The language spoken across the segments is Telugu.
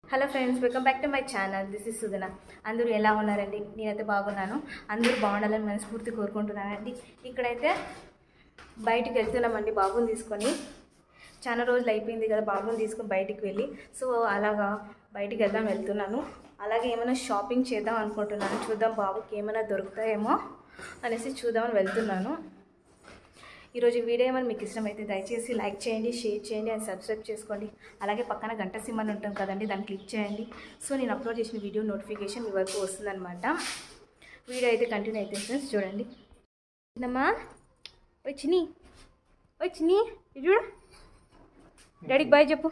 hello friends welcome back to my channel this is Sudhana అందరూ ఎలా ఉన్నారండి నేనైతే బాగున్నాను అందరూ బాగుండాలని మనస్ఫూర్తి కోరుకుంటున్నానండి ఇక్కడైతే బయటికి వెళ్తున్నామండి బాబుని తీసుకొని చాలా రోజులు అయిపోయింది కదా బాబుని తీసుకొని బయటికి వెళ్ళి సో అలాగా బయటికి వెళ్దాం వెళ్తున్నాను అలాగే ఏమైనా షాపింగ్ చేద్దాం అనుకుంటున్నాను చూద్దాం బాబుకి ఏమైనా దొరుకుతాయేమో అనేసి చూద్దామని వెళ్తున్నాను ఈరోజు వీడియో ఏమైనా మీకు ఇష్టమైతే దయచేసి లైక్ చేయండి షేర్ చేయండి అండ్ సబ్స్క్రైబ్ చేసుకోండి అలాగే పక్కన గంట సింబల్ ఉంటుంది కదండి దాన్ని క్లిక్ చేయండి సో నేను అప్లోడ్ చేసిన వీడియో నోటిఫికేషన్ మీ వరకు వస్తుందన్నమాట వీడియో అయితే కంటిన్యూ అయితే ఫ్రెండ్స్ చూడండి చిన్నమ్మా వచ్చిని వచ్చిని ఇది చూడు డాడీకి బాయ్ చెప్పు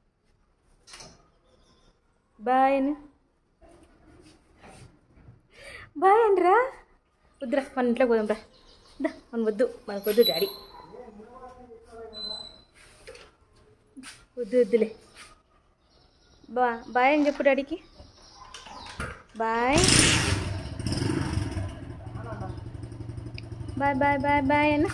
బాయ్ అని బాయ్ అండిరా వద్దురా మన ఇంట్లో పోదాం రా దా మన వద్దు మనకు వద్దు డాడీ వద్దు వద్దులే బా బాయ్ అని చెప్పు డాడీకి bye bye bye bye bye అన్న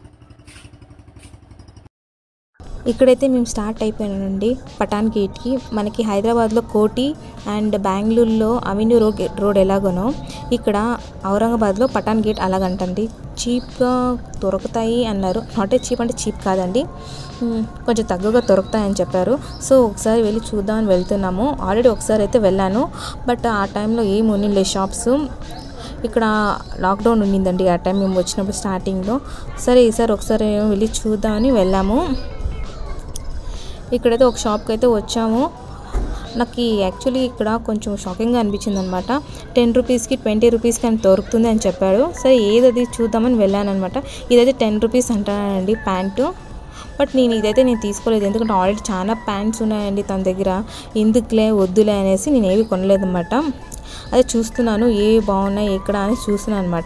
ఇక్కడైతే మేము స్టార్ట్ అయిపోయానండి పటాన్ గేట్కి మనకి హైదరాబాద్లో కోటి అండ్ బెంగళూరులో అవెన్యూ రోడ్ రోడ్ ఎలాగోనో ఇక్కడ ఔరంగాబాద్లో పటాన్ గేట్ అలాగంటండి చీప్గా దొరుకుతాయి అన్నారు నాట్ చీప్ అంటే చీప్ కాదండి మ్, కొంచెం తక్కువగా దొరుకుతాయని చెప్పారు సో ఒకసారి వెళ్ళి చూద్దామని వెళ్తున్నాము ఆల్రెడీ ఒకసారి అయితే వెళ్ళాను బట్ ఆ టైంలో ఏం ఉన్నిలే షాప్స్ ఇక్కడ లాక్డౌన్ ఉన్నిందండి ఆ టైం మేము వచ్చినప్పుడు స్టార్టింగ్లో సరే ఈసారి ఒకసారి వెళ్ళి చూద్దామని వెళ్ళాము ఇక్కడైతే ఒక షాప్కి అయితే వచ్చాము నాకు యాక్చువల్లీ ఇక్కడ కొంచెం షాకింగ్గా అనిపించింది అనమాట టెన్ రూపీస్కి ట్వంటీ రూపీస్కి అని దొరుకుతుంది అని చెప్పాడు సరే ఏదది చూద్దామని వెళ్ళాను అనమాట ఇదైతే టెన్ రూపీస్ అంటానండి ప్యాంటు బట్ నేను ఇదైతే నేను తీసుకోలేదు ఎందుకంటే ఆల్రెడీ చాలా ప్యాంట్స్ ఉన్నాయండి తన దగ్గర ఎందుకులే వద్దులే అనేసి నేను ఏవి కొనలేదన్నమాట అదే చూస్తున్నాను ఏ బాగున్నాయి ఎక్కడ అని చూస్తున్నాను అనమాట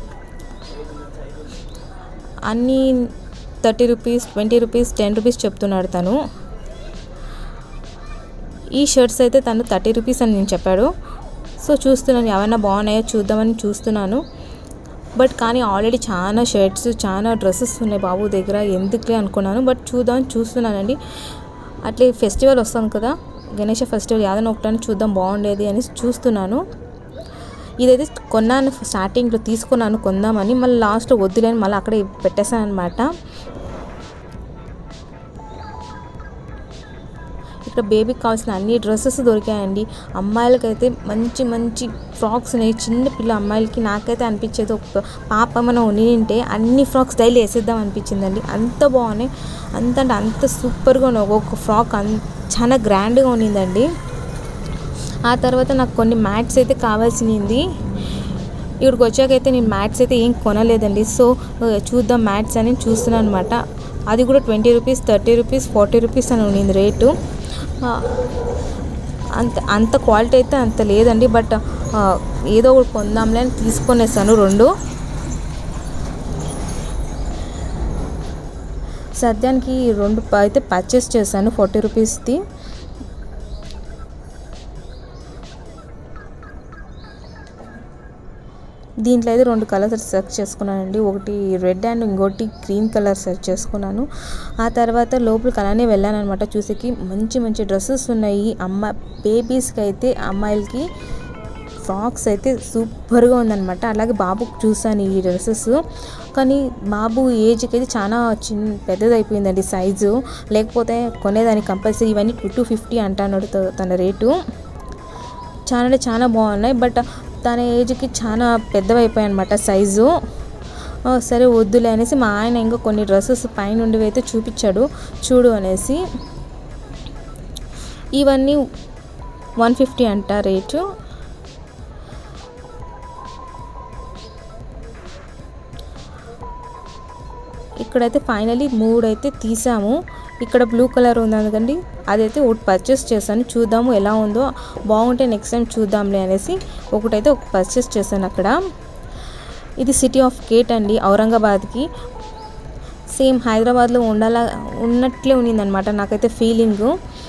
అన్నీ thirty rupees twenty rupees ten rupees చెప్తున్నాడు తను ఈ షర్ట్స్ అయితే తను థర్టీ రూపీస్ అని నేను చెప్పాడు సో చూస్తున్నాను ఏమైనా బాగున్నాయో చూద్దామని చూస్తున్నాను బట్ కానీ ఆల్రెడీ చాలా షర్ట్స్ చాలా డ్రెస్సెస్ ఉన్నాయి బాబు దగ్గర ఎందుకులే అనుకున్నాను బట్ చూద్దామని చూస్తున్నానండి అట్లే ఫెస్టివల్ వస్తుంది కదా గణేష ఫెస్టివల్ ఏదైనా ఒకటని చూద్దాం బాగుండేది అని చూస్తున్నాను ఇదైతే కొన్నాను స్టార్టింగ్లో తీసుకున్నాను కొందామని మళ్ళీ లాస్ట్లో వద్దులేని మళ్ళీ అక్కడే పెట్టేశాను అనమాట ఇక్కడ బేబీకి కావాల్సిన అన్ని డ్రెస్సెస్ దొరికాయండి అమ్మాయిలకైతే మంచి మంచి ఫ్రాక్స్ ఉన్నాయి చిన్న పిల్ల అమ్మాయిలకి నాకైతే అనిపించేది ఒక పాప మనం ఉంటే అన్ని ఫ్రాక్స్ డైలీ వేసేద్దాం అనిపించిందండి అంత బాగున్నాయి అంత అంటే అంత సూపర్గా ఉన్నాయి ఒక్కొక్క ఫ్రాక్ అన్ చాలా గ్రాండ్గా ఉన్నిందండి ఆ తర్వాత నాకు కొన్ని మ్యాట్స్ అయితే కావాల్సింది ఇక్కడికి వచ్చాకైతే నేను మ్యాట్స్ అయితే ఏం కొనలేదండి సో చూద్దాం మ్యాట్స్ అని చూస్తున్నాను అనమాట అది కూడా twenty rupees thirty rupees forty rupees అని ఉండింది రేటు ఆ, అంత అంత క్వాలిటీ అయితే అంత లేదండి బట్ ఆ, ఏదో ఒకటి కొందాంలే అని తీసుకొనేసాను రెండు సద్యానికి రెండు ప- అయితే పర్చేస్ చేశాను ఫార్టీ రూపీస్ది దీంట్లో అయితే రెండు కలర్స్ సెర్చ్ చేసుకున్నానండి ఒకటి రెడ్ అండ్ ఇంకోటి గ్రీన్ కలర్ సెర్చ్ చేసుకున్నాను ఆ తర్వాత లోపలికి అలానే వెళ్ళాను అనమాట చూసేకి మంచి మంచి డ్రెస్సెస్ ఉన్నాయి అమ్మ బేబీస్కి అయితే అమ్మాయిలకి ఫ్రాక్స్ అయితే సూపర్గా ఉందన్నమాట అలాగే బాబుకి చూసాను ఈ డ్రెస్సెస్ కానీ బాబు ఏజ్కి అయితే చాలా చిన్న పెద్దది అయిపోయిందండి సైజు లేకపోతే కొనేదానికి కంపల్సరీ ఇవన్నీ టూ టూ ఫిఫ్టీ అంటాడు త- తన రేటు చాలా అంటే చాలా బాగున్నాయి బట్ తన ఏజ్కి చాలా పెద్దవైపోయాయి అనమాట సైజు ఆ, సరే వద్దులే అనేసి మా ఆయన ఇంకా కొన్ని డ్రెస్సెస్ పైనుండి అయితే చూపించాడు చూడు అనేసి ఇవన్నీ వన్ ఫిఫ్టీ అంట రేటు ఇక్కడైతే ఫైనలీ మూడు అయితే తీసాము ఇక్కడ బ్లూ కలర్ ఉంది అందుకండి అదైతే ఒకటి పర్చేస్ చేశాను చూద్దాము ఎలా ఉందో బాగుంటే నెక్స్ట్ టైం చూద్దాంలే అనేసి ఒకటైతే ఒక పర్చేస్ చేశాను అక్కడ ఇది సిటీ ఆఫ్ గేట్ అండి ఔరంగాబాద్కి సేమ్ హైదరాబాద్లో ఉండాల ఉన్నట్లే ఉన్నిందనమాట నాకైతే feeling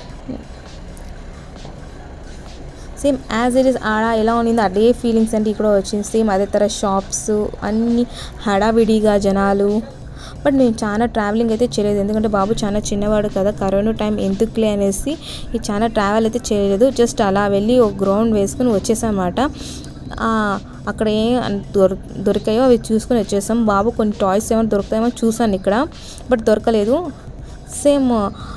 same as it is ఆడ ఎలా ఉన్నిందో అదే ఫీలింగ్స్ అంటే ఇక్కడ వచ్చింది సేమ్ అదే తర షాప్స్ అన్నీ హడావిడిగా జనాలు బట్ నేను చాలా ట్రావెలింగ్ అయితే చేయలేదు ఎందుకంటే బాబు చాలా చిన్నవాడు కదా కరోనా టైం ఎందుకులే అనేసి ఈ చాలా ట్రావెల్ అయితే చేయలేదు జస్ట్ అలా వెళ్ళి ఒక గ్రౌండ్ వేసుకుని వచ్చేసామన్నమాట ఆ, అక్కడ ఏం అన్- దొర దొరికాయో అవి చూసుకొని వచ్చేసాం బాబు కొన్ని టాయ్స్ ఏమైనా దొరుకుతాయేమో చూసాను ఇక్కడ బట్ దొరకలేదు సేమ్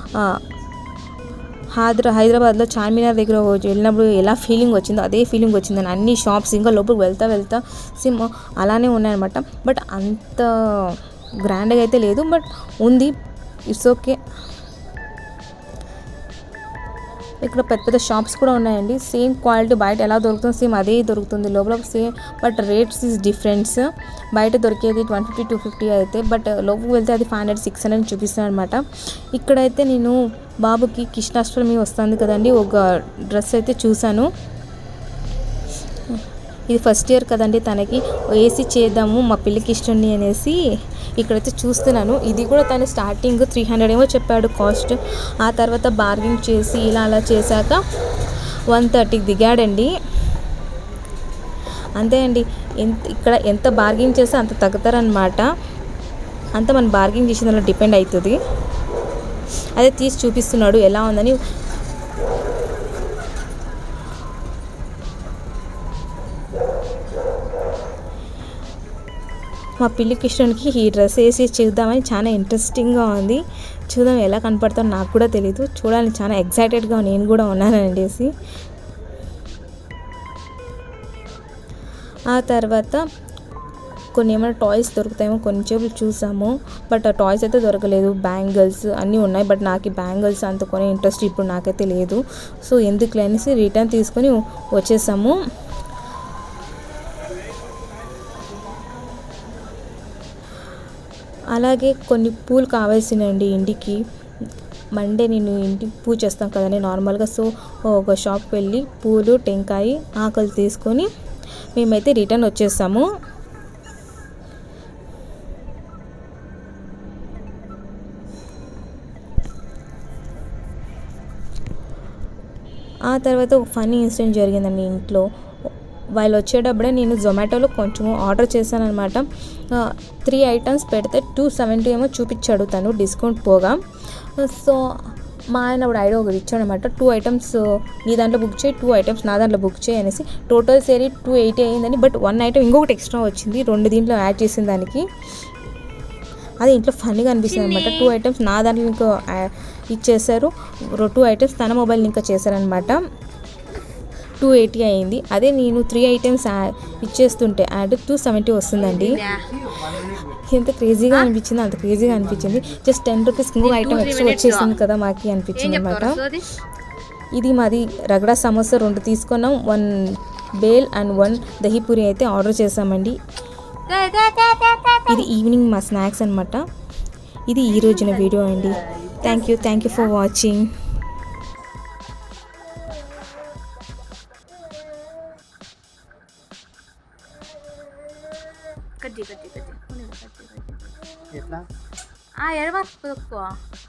హైదరా హైదరాబాద్లో చార్మినార్ దగ్గర రోజు వెళ్ళినప్పుడు ఎలా ఫీలింగ్ వచ్చిందో అదే ఫీలింగ్ వచ్చిందని అన్ని షాప్స్ ఇంకా లోపలికి వెళ్తా వెళ్తా సేమ్ అలానే ఉన్నాయన్నమాట బట్ అంత గ్రాండ్గా అయితే లేదు బట్ ఉంది ఇట్స్ ఓకే ఇక్కడ పెద్ద పెద్ద షాప్స్ కూడా ఉన్నాయండి సేమ్ క్వాలిటీ బయట ఎలా దొరుకుతుందో సేమ్ అదే దొరుకుతుంది లోపల same but rates is difference బయట దొరికేది వన్ ఫిఫ్టీ టూ ఫిఫ్టీ అయితే బట్ లోపలికి వెళ్తే అది ఫైవ్ హండ్రెడ్ సిక్స్ హండ్రెడ్ చూపిస్తాను అనమాట ఇక్కడైతే నేను బాబుకి కృష్ణాష్టమి వస్తుంది కదండి ఒక డ్రెస్ అయితే చూశాను ఇది ఫస్ట్ ఇయర్ కదండి తనకి ఏసీ చేద్దాము మా పిల్లకి ఇష్టం అనేసి ఇక్కడైతే చూస్తున్నాను ఇది కూడా తను స్టార్టింగ్ త్రీ హండ్రెడ్ ఏమో చెప్పాడు కాస్ట్ ఆ తర్వాత బార్గెన్ చేసి ఇలా అలా చేశాక వన్ థర్టీకి దిగాడండి అంతే అండి ఎంత ఇక్కడ ఎంత బార్గెన్ చేస్తే అంత తగ్గుతారనమాట అంత మన బార్గెన్ చేసిన దానిలో డిపెండ్ అవుతుంది అదే తీసి చూపిస్తున్నాడు ఎలా ఉందని మా పిల్లి కిషన్కి ఈ డ్రెస్ వేసి చూద్దామని చాలా ఇంట్రెస్టింగ్గా ఉంది చూద్దాం ఎలా కనపడతాడో నాకు కూడా తెలియదు చూడాలని చాలా ఎగ్జైటెడ్గా నేను కూడా ఉన్నాను అనేసి ఆ తర్వాత కొన్ని ఏమైనా టాయ్స్ దొరుకుతాయేమో కొన్ని చేపులు చూసాము బట్ ఆ టాయ్స్ అయితే దొరకలేదు బ్యాంగిల్స్ అన్నీ ఉన్నాయి బట్ నాకు ఈ బ్యాంగిల్స్ అంత కొనే ఇంట్రెస్ట్ ఇప్పుడు నాకైతే లేదు సో ఎందుకు అనేసి రిటర్న్ తీసుకొని వచ్చేసాము అలాగే కొన్ని పూలు కావాల్సినండి ఇంటికి మండే నేను ఇంటికి పూజ చేస్తాం కదండి నార్మల్గా సో ఒక షాప్కి వెళ్ళి పూలు టెంకాయ ఆకులు తీసుకొని మేమైతే రిటర్న్ వచ్చేసాము ఆ తర్వాత ఒక ఫన్నీ ఇన్సిడెంట్ జరిగిందండి ఇంట్లో వాళ్ళు వచ్చేటప్పుడే నేను జొమాటోలో కొంచెం ఆర్డర్ చేశాను అనమాట త్రీ ఐటమ్స్ పెడితే టూ సెవెంటీ ఏమో చూపించాడు తను డిస్కౌంట్ పోగా సో మా ఆయన అప్పుడు ఐడియా ఒకటి ఇచ్చాడు అనమాట టూ ఐటమ్స్ నీ దాంట్లో బుక్ చేయి టూ ఐటమ్స్ నా దాంట్లో బుక్ చేయి అనేసి టోటల్ సేరీ టూ ఎయిటీ అయిందని బట్ వన్ ఐటమ్ ఇంకొకటి ఎక్స్ట్రా వచ్చింది రెండు దీంట్లో యాడ్ చేసిన దానికి అది ఇంట్లో ఫన్నీగా అనిపిస్తుంది అనమాట టూ ఐటమ్స్ నా దాంట్లో ఇంకా ఆ- ఇచ్చేసారు టూ ఐటమ్స్ తన మొబైల్ ఇంకా చేశారనమాట టూ ఎయిటీ అయింది అదే నేను త్రీ ఐటమ్స్ ఇచ్చేస్తుంటే యాడ్ టూ సెవెంటీ వస్తుందండి ఎంత క్రేజీగా అనిపించింది అంత క్రేజీగా అనిపించింది జస్ట్ టెన్ రూపీస్ ఇంకో ఐటమ్ ఎక్స్ట్రా వచ్చేసింది కదా మాకి అనిపించింది అనమాట ఇది మాది రగడా సమోసా రెండు తీసుకున్నాం one bhel and one dahi puri అయితే ఆర్డర్ చేసామండి ఇది ఈవినింగ్ మా స్నాక్స్ అనమాట ఇది ఈ రోజున వీడియో అండి thank you thank you for watching cut చేయి కట్ చేయి కట్ చేయి కట్ చేయి ఎట్లా ఎడవ